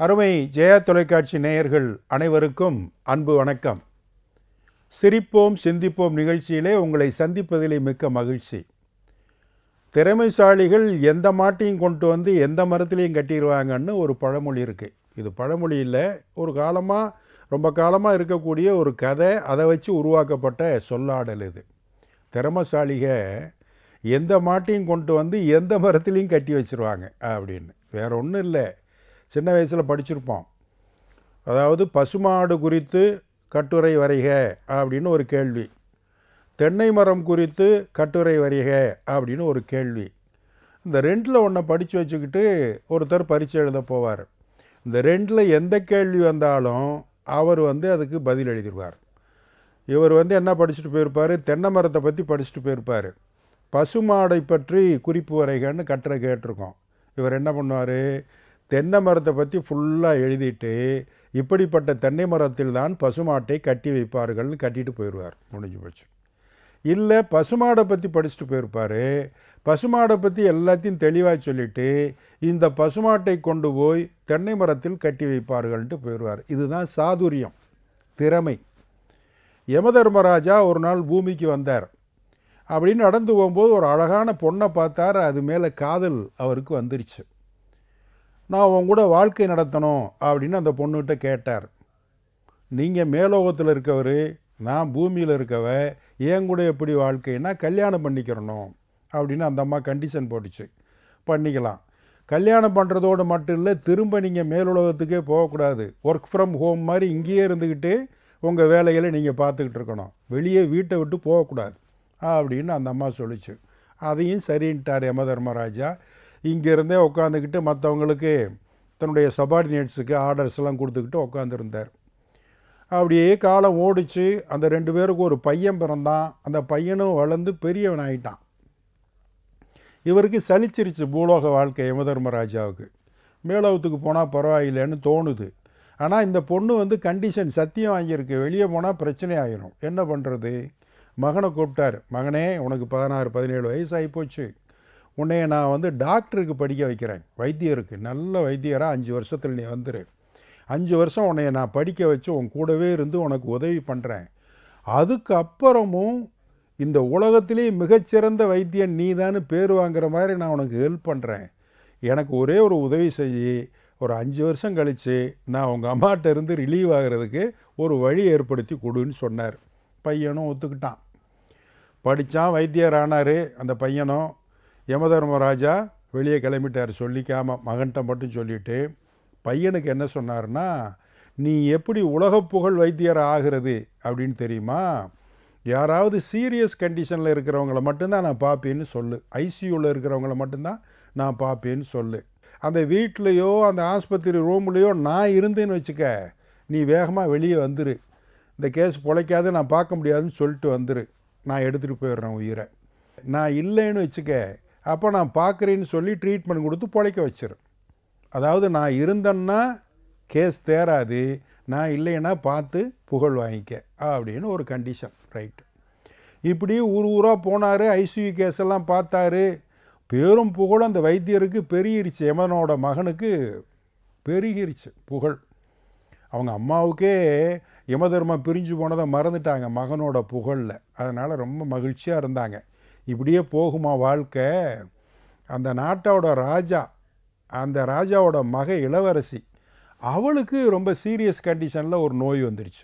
அருமை ஜெயா தொலைக்காட்சி நேயர்கள் அனைவருக்கும் அன்பு வணக்கம் சிரிப்போம் சிந்திப்போம் நிகழ்ச்சியிலே உங்களை சந்திப்பதிலே மிக்க மகிழ்ச்சி திறமைசாலிகள் எந்த மாட்டையும் கொண்டு வந்து எந்த மரத்துலேயும் கட்டிடுவாங்கன்னு ஒரு பழமொழி இருக்குது இது பழமொழி இல்லை ஒரு காலமாக ரொம்ப காலமாக இருக்கக்கூடிய ஒரு கதை அதை வச்சு உருவாக்கப்பட்ட சொல்லாடல் இது திறமைசாலிக எந்த மாட்டையும் கொண்டு வந்து எந்த மரத்துலேயும் கட்டி வச்சிருவாங்க அப்படின்னு வேற ஒன்றும் இல்லை சின்ன வயசில் படிச்சிருப்போம் அதாவது பசுமாடு குறித்து கட்டுரை வரைக அப்படின்னு ஒரு கேள்வி தென்னை மரம் குறித்து கட்டுரை வரைக அப்படின்னு ஒரு கேள்வி இந்த ரெண்டில் ஒன்றை படித்து வச்சுக்கிட்டு ஒருத்தர் பரீட்சை எழுத போவார் இந்த ரெண்டில் எந்த கேள்வி வந்தாலும் அவர் வந்து அதுக்கு பதில் எழுதிடுவார் இவர் வந்து என்ன படிச்சுட்டு போயிருப்பார் தென்னை மரத்தை பற்றி படிச்சுட்டு போயிருப்பார் பசுமாடை பற்றி குறிப்பு வரைகன்னு கட்டுரை கேட்டிருக்கோம் இவர் என்ன பண்ணுவார் தென்னை மரத்தை பற்றி ஃபுல்லாக எழுதிட்டு இப்படிப்பட்ட தென்னை மரத்தில் தான் பசுமாட்டை கட்டி வைப்பார்கள்னு கட்டிட்டு போயிடுவார் முடிஞ்சு போச்சு இல்லை பசுமாடை பற்றி படிச்சுட்டு போயிருப்பார் பசுமாடை பற்றி எல்லாத்தையும் தெளிவாக சொல்லிவிட்டு இந்த பசுமாட்டை கொண்டு போய் தென்னை மரத்தில் கட்டி வைப்பார்கள்ன்ட்டு போயிடுவார் இதுதான் சாதுரியம் திறமை யமதர்மராஜா ஒரு நாள் பூமிக்கு வந்தார் அப்படின்னு நடந்து போகும்போது ஒரு அழகான பொண்ணை பார்த்தார் அது மேலே காதல் அவருக்கு வந்துருச்சு நான் உன் கூட வாழ்க்கை நடத்தணும் அப்படின்னு அந்த பொண்ணுகிட்ட கேட்டார் நீங்கள் மேலோகத்தில் இருக்கவர் நான் பூமியில் இருக்கவ என் கூட எப்படி வாழ்க்கைன்னா கல்யாணம் பண்ணிக்கிறணும் அப்படின்னு அந்த அம்மா கண்டிஷன் போட்டுச்சு பண்ணிக்கலாம் கல்யாணம் பண்ணுறதோடு மட்டும் இல்லை திரும்ப நீங்கள் மேலுலகத்துக்கே போகக்கூடாது ஒர்க் ஃப்ரம் ஹோம் மாதிரி இங்கேயே இருந்துக்கிட்டு உங்கள் வேலைகளை நீங்கள் பார்த்துக்கிட்டு இருக்கணும் வெளியே வீட்டை விட்டு போகக்கூடாது அப்படின்னு அந்த அம்மா சொல்லிச்சு அதையும் சரின்ட்டார் யமதர்மராஜா இங்கேருந்தே உட்காந்துக்கிட்டு மற்றவங்களுக்கு தன்னுடைய சபார்டினேட்ஸுக்கு ஆர்டர்ஸ் எல்லாம் கொடுத்துக்கிட்டு உட்காந்துருந்தார் அப்படியே காலம் ஓடிச்சு அந்த ரெண்டு பேருக்கு ஒரு பையன் பிறந்தான் அந்த பையனும் வளர்ந்து பெரியவன் ஆயிட்டான் இவருக்கு சலிச்சிருச்சு பூலோக வாழ்க்கை யமதர்மராஜாவுக்கு மேலோகத்துக்கு போனால் பரவாயில்லைன்னு தோணுது ஆனால் இந்த பொண்ணு வந்து கண்டிஷன் சத்தியம் வாங்கியிருக்கு வெளியே போனால் பிரச்சனை ஆகிரும் என்ன பண்ணுறது மகனை கூப்பிட்டார் மகனே உனக்கு பதினாறு பதினேழு வயசு ஆகிப்போச்சு உன்னைய நான் வந்து டாக்டருக்கு படிக்க வைக்கிறேன் வைத்தியருக்கு நல்ல வைத்தியராக அஞ்சு வருஷத்தில் நீ வந்துரு அஞ்சு வருஷம் உன்னைய நான் படிக்க வச்சு உன் கூடவே இருந்து உனக்கு உதவி பண்ணுறேன் அதுக்கப்புறமும் இந்த உலகத்திலே மிகச்சிறந்த வைத்தியன் நீ தான் பேர் வாங்குற மாதிரி நான் உனக்கு ஹெல்ப் பண்ணுறேன் எனக்கு ஒரே ஒரு உதவி செஞ்சு ஒரு அஞ்சு வருஷம் கழித்து நான் உங்கள் அம்மாட்ட இருந்து ரிலீவ் ஆகிறதுக்கு ஒரு வழி ஏற்படுத்தி கொடுன்னு சொன்னார் பையனும் ஒத்துக்கிட்டான் படித்தான் வைத்தியர் ஆனார் அந்த பையனும் யமதர்மராஜா வெளியே கிளம்பிட்டார் சொல்லிக்காமல் மகன்கிட்ட மட்டும் சொல்லிவிட்டு பையனுக்கு என்ன சொன்னார்னா நீ எப்படி உலக புகழ் வைத்தியர் ஆகிறது அப்படின்னு தெரியுமா யாராவது சீரியஸ் கண்டிஷனில் இருக்கிறவங்கள மட்டும்தான் நான் பார்ப்பேன்னு சொல்லு ஐசியூவில் இருக்கிறவங்கள மட்டும்தான் நான் பார்ப்பேன்னு சொல்லு அந்த வீட்லேயோ அந்த ஆஸ்பத்திரி ரூம்லேயோ நான் இருந்தேன்னு வச்சுக்க நீ வேகமாக வெளியே வந்துரு இந்த கேஸ் பொழைக்காது நான் பார்க்க முடியாதுன்னு சொல்லிட்டு வந்துரு நான் எடுத்துகிட்டு போயிடுறேன் உயிரை நான் இல்லைன்னு வச்சுக்க அப்போ நான் பார்க்குறேன்னு சொல்லி ட்ரீட்மெண்ட் கொடுத்து பொழைக்க வச்சிரு அதாவது நான் இருந்தேன்னா கேஸ் தேராது நான் இல்லைன்னா பார்த்து புகழ் வாங்கிக்க அப்படின்னு ஒரு கண்டிஷன் ரைட்டு இப்படி ஊர் ஊராக போனார் ஐசியூ கேஸ் எல்லாம் பார்த்தாரு பெரும் புகழ் அந்த வைத்தியருக்கு பெருகிருச்சு யமனோட மகனுக்கு பெருகிருச்சு புகழ் அவங்க அம்மாவுக்கே யமதர்மம் பிரிஞ்சு போனதை மறந்துட்டாங்க மகனோட புகழில் அதனால் ரொம்ப மகிழ்ச்சியாக இருந்தாங்க இப்படியே போகுமா வாழ்க்கை அந்த நாட்டோட ராஜா அந்த ராஜாவோட மக இளவரசி அவளுக்கு ரொம்ப சீரியஸ் கண்டிஷனில் ஒரு நோய் வந்துருச்சு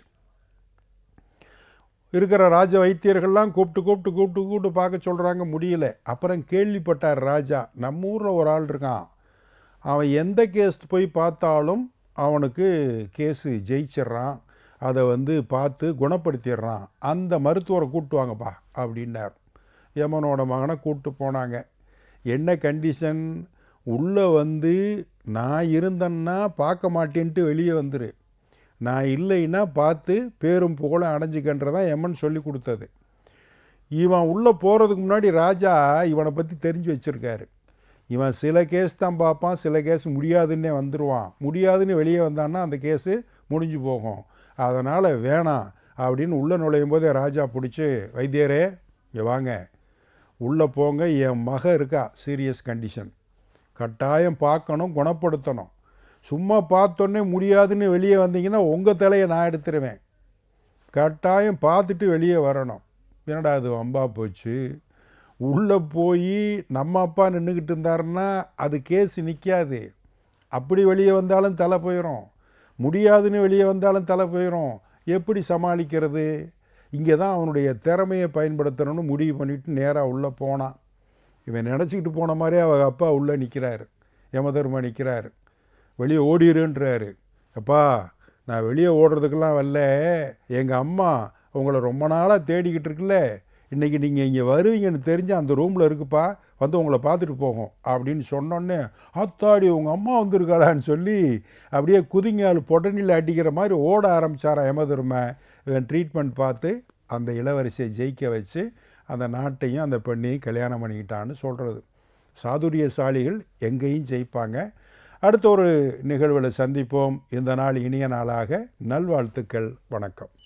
இருக்கிற ராஜ வைத்தியர்கள்லாம் கூப்பிட்டு கூப்பிட்டு கூப்பிட்டு கூப்பிட்டு பார்க்க சொல்கிறாங்க முடியல அப்புறம் கேள்விப்பட்டார் ராஜா நம்ம ஊரில் ஒரு ஆள் இருக்கான் அவன் எந்த கேஸ் போய் பார்த்தாலும் அவனுக்கு கேஸு ஜெயிச்சிட்றான் அதை வந்து பார்த்து குணப்படுத்திடுறான் அந்த மருத்துவரை கூப்பிட்டு வாங்கப்பா அப்படின்னார் யமனோட மகனை கூப்பிட்டு போனாங்க என்ன கண்டிஷன் உள்ளே வந்து நான் இருந்தேன்னா பார்க்க மாட்டேன்ட்டு வெளியே வந்துரு நான் இல்லைன்னா பார்த்து பேரும் புகழும் அடைஞ்சிக்கன்றதான் எம்மன் சொல்லி கொடுத்தது இவன் உள்ளே போகிறதுக்கு முன்னாடி ராஜா இவனை பற்றி தெரிஞ்சு வச்சுருக்காரு இவன் சில கேஸ் தான் பார்ப்பான் சில கேஸ் முடியாதுன்னே வந்துடுவான் முடியாதுன்னு வெளியே வந்தான்னா அந்த கேஸு முடிஞ்சு போகும் அதனால் வேணாம் அப்படின்னு உள்ளே நுழையும் போதே ராஜா பிடிச்சி வைத்தியரே இங்கே வாங்க உள்ளே போங்க என் மக இருக்கா சீரியஸ் கண்டிஷன் கட்டாயம் பார்க்கணும் குணப்படுத்தணும் சும்மா பார்த்தோன்னே முடியாதுன்னு வெளியே வந்தீங்கன்னா உங்கள் தலையை நான் எடுத்துருவேன் கட்டாயம் பார்த்துட்டு வெளியே வரணும் என்னடா அது வம்பா போச்சு உள்ளே போய் நம்ம அப்பா நின்றுக்கிட்டு இருந்தாருன்னா அது கேஸ் நிற்காது அப்படி வெளியே வந்தாலும் தலை போயிடும் முடியாதுன்னு வெளியே வந்தாலும் தலை போயிடும் எப்படி சமாளிக்கிறது இங்கே தான் அவனுடைய திறமையை பயன்படுத்தணும்னு முடிவு பண்ணிட்டு நேராக உள்ளே போனான் இவன் நினச்சிக்கிட்டு போன மாதிரியே அவங்க அப்பா உள்ளே நிற்கிறாரு யமதர்மா நிற்கிறாரு வெளியே ஓடிடுன்றாரு அப்பா நான் வெளியே ஓடுறதுக்கெல்லாம் வரல எங்கள் அம்மா உங்களை ரொம்ப நாளாக தேடிக்கிட்டு இருக்குல்ல இன்றைக்கி நீங்கள் இங்கே வருவீங்கன்னு தெரிஞ்சு அந்த ரூமில் இருக்குப்பா வந்து உங்களை பார்த்துட்டு போகும் அப்படின்னு சொன்னோன்னே ஆத்தாடி உங்கள் அம்மா வந்திருக்காளான்னு சொல்லி அப்படியே குதிங்கால் பொட்டனில் அடிக்கிற மாதிரி ஓட ஆரம்பித்தாராம் யமதர்ம இவன் ட்ரீட்மெண்ட் பார்த்து அந்த இளவரசியை ஜெயிக்க வச்சு அந்த நாட்டையும் அந்த பெண்ணையும் கல்யாணம் பண்ணிக்கிட்டான்னு சொல்கிறது சாதுரியசாலிகள் எங்கேயும் ஜெயிப்பாங்க அடுத்த ஒரு நிகழ்வில் சந்திப்போம் இந்த நாள் இனிய நாளாக நல்வாழ்த்துக்கள் வணக்கம்